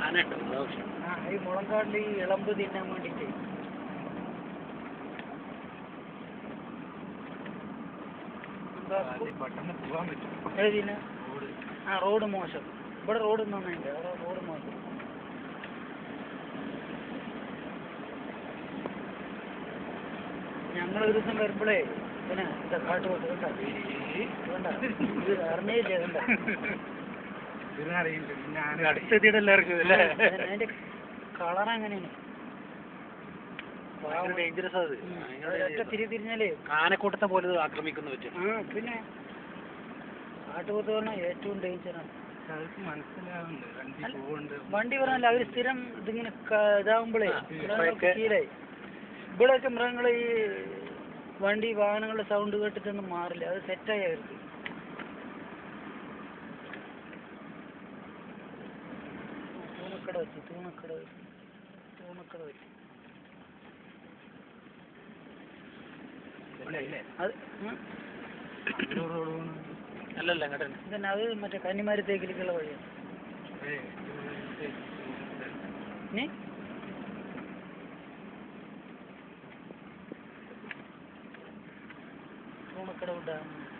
ആന ഉണ്ട് പ്രാവശ്യം ആ ഈ മുളങ്കാട്ടിൽ ഈ ഇളമ്പ് തിന്നാൻ വേണ്ടിയിട്ട് എന്താ പെട്ടെന്ന് പോകാൻ പറ്റും ഏതിന് ആ റോഡ് മോശം ഇവിടെ റോഡ് നന്നായില്ല അവിടെ റോഡ് മോശം ഞങ്ങൾ ഒരു ദിവസം വരുമ്പോഴേ പിന്നെ എന്താ കാട്ട് പോട്ട് കണ്ട കണ്ട ഇത് അറിഞ്ഞില്ലേ കണ്ട ഇതിനറിയില്ല ഞാൻ അടുത്തെത്തിയിട്ട് എല്ലാവർക്കും അല്ലേ അതിന്റെ കളർ അങ്ങനെയാണ് ഭയങ്കര ഡേഞ്ചറസ് അത് ഒറ്റ തിരി തിരിഞ്ഞാലേ ആനക്കൂട്ടത്തെ പോലെ ഇത് ആക്രമിക്കുന്ന പറ്റും ആ പിന്നെ കാട്ടുപോത്ത് പറഞ്ഞാൽ ഏറ്റവും ഡേഞ്ചറാണ് അവർക്ക് മനസ്സിലാവുന്നുണ്ട് വണ്ടി പോകുന്നുണ്ട് വണ്ടി പറഞ്ഞാൽ അവർ സ്ഥിരം ഇതിങ്ങനെ ക- ഇതാവുമ്പോഴേ ആ, മൃഗങ്ങൾക്ക് ഇപ്പോഴൊക്കെ- ശീലായി ഇവിടെയൊക്കെ മൃഗങ്ങൾ ഈ വണ്ടി വാഹനങ്ങളുടെ സൗണ്ട് കേട്ടിട്ടൊന്നും മാറില്ല അത് സെറ്റായി അവർക്ക് തൂണക്കട വെച്ച് തൂണക്കട വെച്ച് തൂണക്കട വെച്ച് അത് ഉം. അല്ലല്ല അങ്ങോട്ട് ഇതന്നെ അത് മറ്റേ കന്നിമാരത്തേക്കിലേക്കുള്ള വഴിയാണ് നീ തൂണക്കട വിട്ടാ